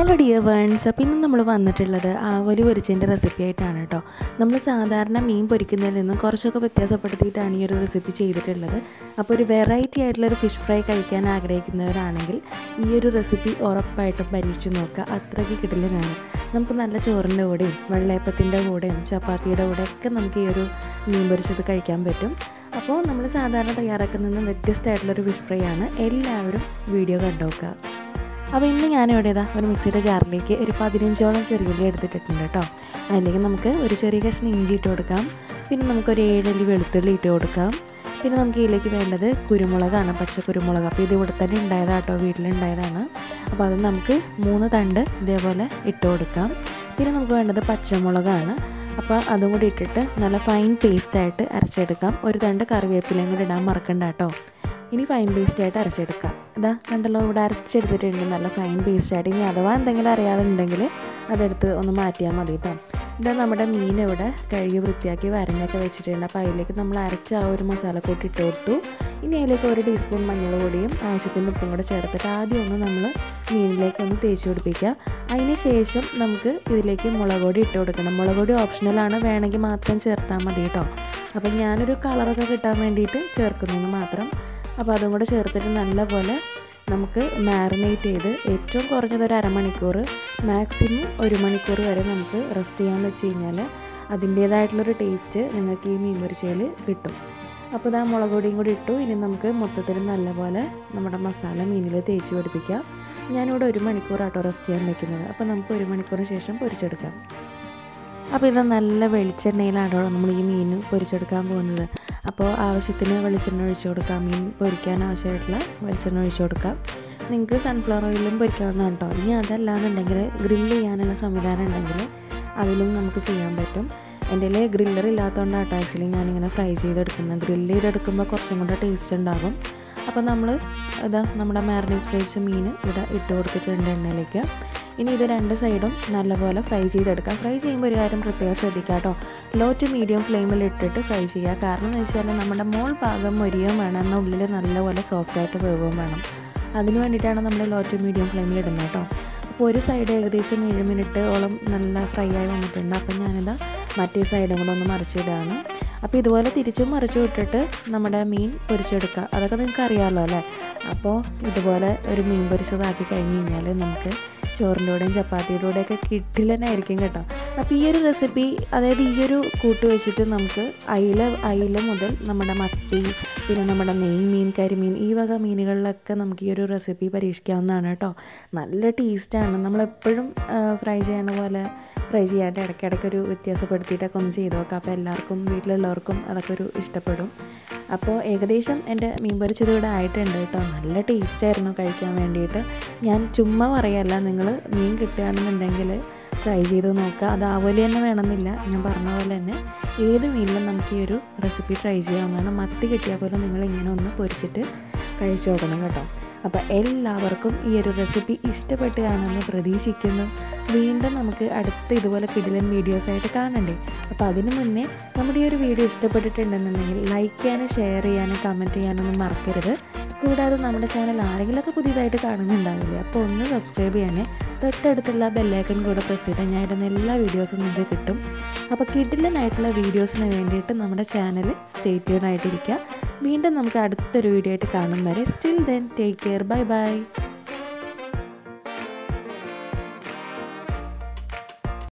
hello dear ones അപ്പോൾ ഇന്ന് നമ്മൾ വന്നിട്ടുള്ളത് ആവലി പൊരിച്ചതിൻ്റെ റെസിപ്പി ആയിട്ടാണ് കേട്ടോ നമ്മൾ സാധാരണ മീൻ പൊരിക്കുന്നതിൽ നിന്നും കുറച്ചൊക്കെ വ്യത്യാസപ്പെടുത്തിയിട്ടാണ് ഈ ഒരു റെസിപ്പി ചെയ്തിട്ടുള്ളത് അപ്പോൾ ഒരു വെറൈറ്റി ആയിട്ടുള്ള ഒരു ഫിഷ് ഫ്രൈ കഴിക്കാൻ ആഗ്രഹിക്കുന്നവരാണെങ്കിൽ ഈ ഒരു റെസിപ്പി ഉറപ്പായിട്ടും പരീക്ഷിച്ച് നോക്കുക അത്രയ്ക്ക് കിടലനാണ് നമുക്ക് നല്ല ചോറിൻ്റെ കൂടെയും വെള്ളയപ്പത്തിൻ്റെ കൂടെയും ചപ്പാത്തിയുടെ കൂടെ ഒക്കെ നമുക്ക് ഈ ഒരു മീൻ പൊരിച്ചത് കഴിക്കാൻ പറ്റും അപ്പോൾ നമ്മൾ സാധാരണ തയ്യാറാക്കുന്നതിനും വ്യത്യസ്തമായിട്ടുള്ളൊരു ഫിഷ് ഫ്രൈ ആണ് എല്ലാവരും വീഡിയോ കണ്ടു നോക്കുക അപ്പോൾ ഇന്ന് ഞാനിവിടെ ഇതാ ഒരു മിക്സിയുടെ ജാറിലേക്ക് ഒരു പതിനഞ്ചോളം ചെറിയുള്ളി എടുത്തിട്ടുണ്ട് കേട്ടോ അതിലേക്ക് നമുക്ക് ഒരു ചെറിയ കഷ്ണം ഇഞ്ചി ഇട്ട് കൊടുക്കാം പിന്നെ നമുക്കൊരു ഏഴല്ലി വെളുത്തുള്ളി ഇട്ട് കൊടുക്കാം പിന്നെ നമുക്ക് ഇതിലേക്ക് വേണ്ടത് കുരുമുളകാണ് പച്ച കുരുമുളക് അപ്പോൾ ഇത് ഇവിടെ തന്നെ ഉണ്ടായതാട്ടോ വീട്ടിലുണ്ടായതാണ് അപ്പോൾ അത് നമുക്ക് മൂന്ന് തണ്ട് ഇതേപോലെ ഇട്ട് കൊടുക്കാം പിന്നെ നമുക്ക് വേണ്ടത് പച്ചമുളകാണ് അപ്പോൾ അതും കൂടി ഇട്ടിട്ട് നല്ല ഫൈൻ പേസ്റ്റായിട്ട് അരച്ചെടുക്കാം ഒരു തണ്ട് കറിവേപ്പിലയും കൂടി ഇടാൻ മറക്കണ്ട കേട്ടോ ഇനി ഫൈൻ പേസ്റ്റ് ആയിട്ട് അരച്ചെടുക്കാം ഇതാ കണ്ടല്ലോ ഇവിടെ അരച്ചെടുത്തിട്ടുണ്ട് നല്ല ഫൈൻ പേസ്റ്റ് ആയിട്ട് ഇനി അഥവാ എന്തെങ്കിലും അറിയാതെ ഉണ്ടെങ്കിൽ അതെടുത്ത് ഒന്ന് മാറ്റിയാൽ മതി കേട്ടോ ഇതാ നമ്മുടെ മീൻ ഇവിടെ കഴുകി വൃത്തിയാക്കി വരഞ്ഞൊക്കെ വെച്ചിട്ടുണ്ട് അപ്പോൾ അതിലേക്ക് നമ്മൾ അരച്ച ആ ഒരു മസാലക്കൂട്ട് ഇട്ട് കൊടുത്തു ഇനി അതിലേക്ക് ഒരു ടീസ്പൂൺ മഞ്ഞൾ പൊടിയും ആവശ്യത്തിന് ഉപ്പും കൂടെ ചേർത്തിട്ട് ആദ്യം ഒന്ന് നമ്മൾ മീനിലേക്ക് ഒന്ന് തേച്ച് പിടിപ്പിക്കുക അതിന് ശേഷം നമുക്ക് ഇതിലേക്ക് മുളക് പൊടി ഇട്ട് കൊടുക്കണം മുളക് പൊടി ഓപ്ഷണലാണ് വേണമെങ്കിൽ മാത്രം ചേർത്താൽ മതി കേട്ടോ അപ്പം ഞാനൊരു കളറൊക്കെ കിട്ടാൻ വേണ്ടിയിട്ട് ചേർക്കുന്നതെന്ന് മാത്രം അപ്പോൾ അതും കൂടെ ചേർത്തിട്ട് നല്ലപോലെ നമുക്ക് മാറിനേറ്റ് ചെയ്ത് ഏറ്റവും കുറഞ്ഞത് ഒരു അരമണിക്കൂർ മാക്സിമം ഒരു മണിക്കൂർ വരെ നമുക്ക് റെസ്റ്റ് ചെയ്യാൻ വെച്ച് കഴിഞ്ഞാൽ അതിൻ്റേതായിട്ടുള്ളൊരു ടേസ്റ്റ് നിങ്ങൾക്ക് ഈ മീൻ പൊരിച്ചതിൽ കിട്ടും അപ്പോൾ ഇതാ മുളക് പൊടിയും കൂടി ഇട്ടു ഇനി നമുക്ക് മൊത്തത്തിൽ നല്ലപോലെ നമ്മുടെ മസാല മീനിൽ തേച്ച് പിടിപ്പിക്കാം ഞാനിവിടെ ഒരു മണിക്കൂറാട്ടോ റെസ്റ്റ് ചെയ്യാൻ വെക്കുന്നത് അപ്പോൾ നമുക്ക് ഒരു മണിക്കൂറിന് ശേഷം പൊരിച്ചെടുക്കാം അപ്പോൾ ഇത് നല്ല വെളിച്ചെണ്ണയിലാണോ നമ്മൾ ഈ മീൻ പൊരിച്ചെടുക്കാൻ പോകുന്നത് അപ്പോൾ ആവശ്യത്തിന് വെളിച്ചെണ്ണ ഒഴിച്ചു കൊടുക്കാം മീൻ പൊരിക്കാൻ ആവശ്യമായിട്ടുള്ള വെളിച്ചെണ്ണ ഒഴിച്ചു കൊടുക്കാം നിങ്ങൾക്ക് സൺഫ്ലവർ ഓയിലും പൊരിക്കാവുന്നതാണ് കേട്ടോ ഇനി അതല്ലാന്നുണ്ടെങ്കിൽ ഗ്രില്ല് ചെയ്യാനുള്ള സംവിധാനം ഉണ്ടെങ്കിൽ അതിലും നമുക്ക് ചെയ്യാൻ പറ്റും എൻ്റെ കയ്യിൽ ഗ്രില്ലർ ഇല്ലാത്തതുകൊണ്ടാണ് കേട്ടോ ആക്ച്വലി ഞാനിങ്ങനെ ഫ്രൈ ചെയ്തെടുക്കുന്നത് ഗ്രില്ല് ചെയ്തെടുക്കുമ്പോൾ കുറച്ചും കൂടെ ടേസ്റ്റ് ഉണ്ടാകും അപ്പോൾ നമ്മൾ ഇതാ നമ്മുടെ മാരിനേറ്റ് കഴിച്ച മീൻ ഇവിടെ ഇട്ട് കൊടുത്തിട്ടുണ്ട് എണ്ണയിലേക്ക് ഇനി ഇത് രണ്ട് സൈഡും നല്ലപോലെ ഫ്രൈ ചെയ്തെടുക്കാം ഫ്രൈ ചെയ്യുമ്പോൾ ഒരു കാര്യം പ്രത്യേകം ശ്രദ്ധിക്കുക കേട്ടോ ലോ ടു മീഡിയം ഫ്ലെയിമിൽ ഇട്ടിട്ട് ഫ്രൈ ചെയ്യുക കാരണം എന്ന് വെച്ചാൽ നമ്മുടെ മോൾ ഭാഗം മൊരിയും വേണം എന്നാൽ ഉള്ളിൽ നല്ലപോലെ സോഫ്റ്റായിട്ട് വേവുകയും വേണം അതിന് വേണ്ടിയിട്ടാണ് നമ്മൾ ലോ ടു മീഡിയം ഫ്ലെയിമിൽ ഇടുന്നത് കേട്ടോ അപ്പോൾ ഒരു സൈഡ് ഏകദേശം ഏഴ് മിനിറ്റ് ഓളം നല്ല ഫ്രൈ ആയി വന്നിട്ടുണ്ട് അപ്പോൾ ഞാനിതാ മറ്റേ സൈഡും കൂടെ ഒന്ന് മറിച്ചിടുകയാണ് അപ്പോൾ ഇതുപോലെ തിരിച്ചും മറിച്ചും ഇട്ടിട്ട് നമ്മുടെ മീൻ പൊരിച്ചെടുക്കുക അതൊക്കെ നിങ്ങൾക്ക് അറിയാമല്ലോ അല്ലേ അപ്പോൾ ഇതുപോലെ ഒരു മീൻ പൊരിച്ചതാക്കി കഴിഞ്ഞ് കഴിഞ്ഞാൽ നമുക്ക് ചോറിൻ്റെ കൂടെയും ചപ്പാത്തിയുടെ കൂടെയൊക്കെ കിട്ടില്ലെന്നായിരിക്കും കേട്ടോ അപ്പോൾ ഈ ഒരു റെസിപ്പി അതായത് ഈ ഒരു കൂട്ട് വെച്ചിട്ട് നമുക്ക് അയില അയില മുതൽ നമ്മുടെ മത്തി പിന്നെ നമ്മുടെ നെയ് മീൻ കരിമീൻ ഈ വക മീനുകളിലൊക്കെ നമുക്ക് ഈ ഒരു റെസിപ്പി പരീക്ഷിക്കാവുന്നതാണ് കേട്ടോ നല്ല ടേസ്റ്റാണ് നമ്മളെപ്പോഴും ഫ്രൈ ചെയ്യണ പോലെ ഫ്രൈ ചെയ്യാണ്ട് ഇടയ്ക്കിടയ്ക്ക് ഒരു വ്യത്യാസപ്പെടുത്തിയിട്ടൊക്കെ ഒന്ന് ചെയ്ത് നോക്കാം അപ്പോൾ എല്ലാവർക്കും വീട്ടിലുള്ളവർക്കും അതൊക്കെ ഒരു ഇഷ്ടപ്പെടും അപ്പോൾ ഏകദേശം എൻ്റെ മീൻ പൊരിച്ചത് ഇവിടെ ആയിട്ടുണ്ട് കേട്ടോ നല്ല ടേസ്റ്റായിരുന്നു കഴിക്കാൻ വേണ്ടിയിട്ട് ഞാൻ ചുമ്മാ പറയല്ല നിങ്ങൾ മീൻ കിട്ടുകയാണെന്നുണ്ടെങ്കിൽ ട്രൈ ചെയ്ത് നോക്കുക അത് ആവോലി തന്നെ വേണമെന്നില്ല ഞാൻ പറഞ്ഞ പോലെ തന്നെ ഏത് മീനിലും നമുക്ക് ഈ ഒരു റെസിപ്പി ട്രൈ ചെയ്യാവുന്നതാണ് മത്തി കിട്ടിയാൽ പോലും നിങ്ങൾ ഇങ്ങനെ ഒന്ന് പൊരിച്ചിട്ട് കഴിച്ചു നോക്കണം കേട്ടോ അപ്പോൾ എല്ലാവർക്കും ഈ ഒരു റെസിപ്പി ഇഷ്ടപ്പെട്ട് കാണുമെന്ന് പ്രതീക്ഷിക്കുന്നു വീണ്ടും നമുക്ക് അടുത്ത ഇതുപോലെ കിടിലൻ വീഡിയോസായിട്ട് കാണണ്ടേ അപ്പോൾ അതിന് മുന്നേ നമ്മുടെ ഈ ഒരു വീഡിയോ ഇഷ്ടപ്പെട്ടിട്ടുണ്ടെന്നുണ്ടെങ്കിൽ ലൈക്ക് ചെയ്യാനും ഷെയർ ചെയ്യാനും കമൻറ്റ് ചെയ്യാനൊന്നും മറക്കരുത് കൂടാതെ നമ്മുടെ ചാനൽ ആരെങ്കിലുമൊക്കെ പുതിയതായിട്ട് കാണുന്നുണ്ടാവില്ലേ അപ്പോൾ ഒന്ന് സബ്സ്ക്രൈബ് ചെയ്യണേ തൊട്ടടുത്തുള്ള ബെല്ലൈക്കൺ കൂടെ പ്രസ് ചെയ്താൽ ഞാൻ ഇടുന്ന എല്ലാ വീഡിയോസും നിങ്ങൾക്ക് കിട്ടും അപ്പോൾ കിടിലനായിട്ടുള്ള വീഡിയോസിന് വേണ്ടിയിട്ട് നമ്മുടെ ചാനൽ സ്റ്റേ ട്യൂൺ ആയിട്ടിരിക്കുക വീണ്ടും നമുക്ക് അടുത്തൊരു വീഡിയോ ആയിട്ട് കാണും വരെ still then take care bye by